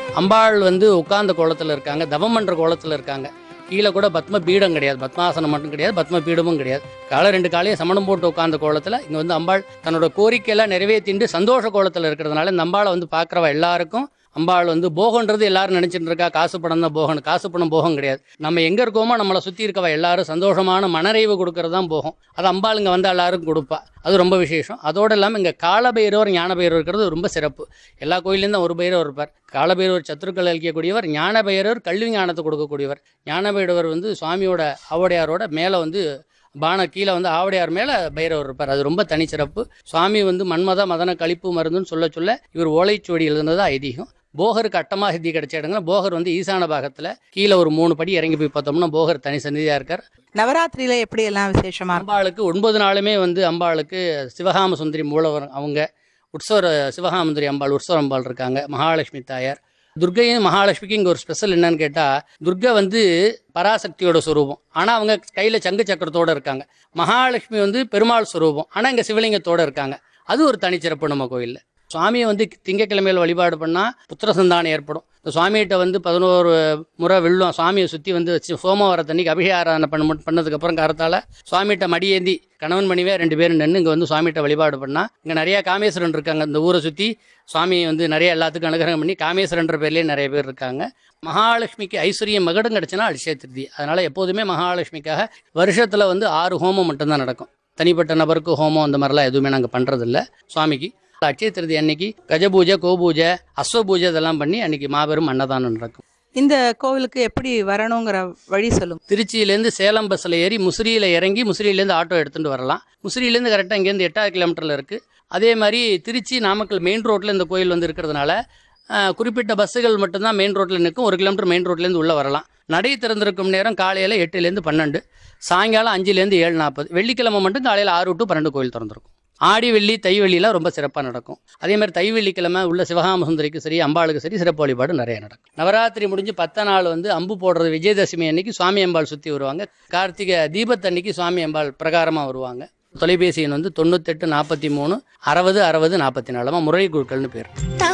அம்பாள் வந்து உட்கார்ந்த கோலத்தில் இருக்காங்க தவம் பண்ற கோலத்தில் இருக்காங்க கீழே கூட பத்ம பீடம் கிடையாது பத்மாசனம் மட்டும் கிடையாது பத்ம பீடமும் கிடையாது காலை ரெண்டு காலையும் சமணம் போட்டு உட்கார்ந்த கோலத்தில் இங்கே வந்து அம்பாள் தன்னோட கோரிக்கையெல்லாம் நிறைவேற்றிண்டு சந்தோஷ கோலத்தில் இருக்கிறதுனால இந்த அம்பாளை வந்து பார்க்குறவ எல்லாருக்கும் அம்பாள் வந்து போகன்றது எல்லாரும் நினைச்சிட்டு இருக்கா காசு பணம் தான் போகணும் காசு பணம் போகம் கிடையாது நம்ம எங்க இருக்கோமோ நம்மளை சுத்தி இருக்கவ எல்லாரும் சந்தோஷமான மனறைவு கொடுக்கறது தான் போகும் அது அம்பாள் இங்க வந்து எல்லாரும் கொடுப்பா அது ரொம்ப விசேஷம் அதோடு இல்லாமல் இங்கே காலபைரவர் ஞான பைரவர் இருக்கிறது ரொம்ப சிறப்பு எல்லா கோயிலேயும் தான் ஒரு பைரவர் இருப்பார் காலபைரவர் சத்துருக்கள் அளிக்கக்கூடியவர் ஞான பைரவர் கல்வி ஞானத்தை கொடுக்கக்கூடியவர் ஞான பைரவர் வந்து சுவாமியோட ஆவடையாரோட மேலே வந்து பான கீழே வந்து ஆவடையார் மேலே பைரவர் இருப்பார் அது ரொம்ப தனிச்சிறப்பு சுவாமி வந்து மன்மத மதன கழிப்பு மருந்துன்னு சொல்ல சொல்ல இவர் ஓலைச்சுவடி எழுதுனது ஐதீகம் போகருக்கு அட்டமா சித்தி கிடைச்ச இடங்கள போகர் வந்து ஈசான பாகத்தில் கீழே ஒரு மூணு படி இறங்கி போய் பார்த்தோம்னா போகர் தனி சந்நிதியாக இருக்கார் நவராத்திரியில எப்படி எல்லாம் விசேஷமா இருக்கும் அம்பாளுக்கு ஒன்பது நாளுமே வந்து அம்பாளுக்கு சிவகாம சுந்தரி மூலவர் அவங்க உற்சவர சிவகாமந்துரி அம்பாள் உற்சவ அம்பாள் இருக்காங்க மகாலட்சுமி தாயார் துர்க்கையும் மகாலட்சுமிக்கு இங்கே ஒரு ஸ்பெஷல் என்னன்னு கேட்டால் துர்கை வந்து பராசக்தியோட சுரூபம் ஆனால் அவங்க கையில் சங்கு சக்கரத்தோடு இருக்காங்க மகாலட்சுமி வந்து பெருமாள் சுரூபம் ஆனால் இங்கே சிவலிங்கத்தோடு இருக்காங்க அது ஒரு தனிச்சிறப்பு நம்ம கோயிலில் சுவாமியை வந்து திங்கக்கிழமையில் வழிபாடு பண்ணால் புத்திர சந்தானம் ஏற்படும் இந்த சுவாமிகிட்ட வந்து பதினோரு முறை வெள்ளம் சுவாமியை சுற்றி வந்து வச்சு சோமவாரத்தன்னைக்கு அபிஷேக ஆராதனை பண்ண பண்ணதுக்கப்புறம் கரத்தால் சுவாமிகிட்ட மடியேந்தி கணவன் மணிவே ரெண்டு பேரும் நின்று இங்கே வந்து சுவாமிகிட்ட வழிபாடு பண்ணால் இங்கே நிறைய காமேஸ்வரன் இருக்காங்க இந்த ஊரை சுற்றி சுவாமி வந்து நிறைய எல்லாத்துக்கும் அனுகிரகம் பண்ணி காமேஸ்வரன்ற பேர்லேயே நிறைய பேர் இருக்காங்க மகாலட்சுமிக்கு ஐஸ்வர்யம் மகடம் கிடச்சுன்னா அடிஷய திருதி அதனால் எப்போதுமே மகாலட்சுமிக்காக வருஷத்தில் வந்து ஆறு ஹோமம் மட்டும்தான் நடக்கும் தனிப்பட்ட நபருக்கு ஹோமம் அந்த மாதிரிலாம் எதுவுமே நாங்கள் பண்ணுறதில்ல சுவாமிக்கு அட்சய திருதி அன்னைக்கு கஜபூஜை கோபூஜை அஸ்வபூஜை இதெல்லாம் பண்ணி அன்னைக்கு மாபெரும் அன்னதானம் நடக்கும் இந்த கோவிலுக்கு எப்படி வரணுங்கிற வழி சொல்லுங்க திருச்சியிலேருந்து சேலம் பஸ்ஸில் ஏறி முசிறியில் இறங்கி முசிறியிலேருந்து ஆட்டோ எடுத்துகிட்டு வரலாம் முசிறியிலேருந்து கரெக்டாக இங்கேருந்து எட்டாவது கிலோமீட்டரில் இருக்குது அதே மாதிரி திருச்சி நாமக்கல் மெயின் ரோட்டில் இந்த கோயில் வந்து இருக்கிறதுனால ஆஹ், குறிப்பிட்ட பஸ்ஸுகள் மட்டும்தான் மெயின் ரோட்டில் நிற்கும் ஒரு கிலோமீட்டர் மெயின் ரோட்லேருந்து உள்ளே வரலாம் நடை திறந்திருக்கும் நேரம் காலையில் எட்டுலேருந்து பன்னெண்டு சாயங்காலம் அஞ்சுலேருந்து ஏழு நாற்பது வெள்ளிக்கிழமை மட்டும் காலையில் ஆறு டு பன்னெண்டு கோயில் திறந்திருக்கும் ஆடி வெள்ளி தை வெள்ளிலாம் ரொம்ப சிறப்பாக நடக்கும் அதே மாதிரி தை வெள்ளிக்கிழமை உள்ள சிவகாம சுந்தரிக்கு சரி அம்பாளுக்கு சரி சிறப்பு வழிபாடு நிறைய நடக்கும் நவராத்திரி முடிஞ்சு பத்த நாள் வந்து அம்பு போடுறது விஜயதசமி அன்னைக்கு சுவாமி அம்பாள் சுற்றி வருவாங்க கார்த்திகை தீபத்தன்னைக்கு சுவாமி அம்பாள் பிரகாரமாக வருவாங்க தொலைபேசி எண் வந்து தொண்ணூத்தெட்டு நாற்பத்தி மூணு அறுபது அறுபது நாற்பத்தி நாலுமா முறை குழுக்கள்னு பேர்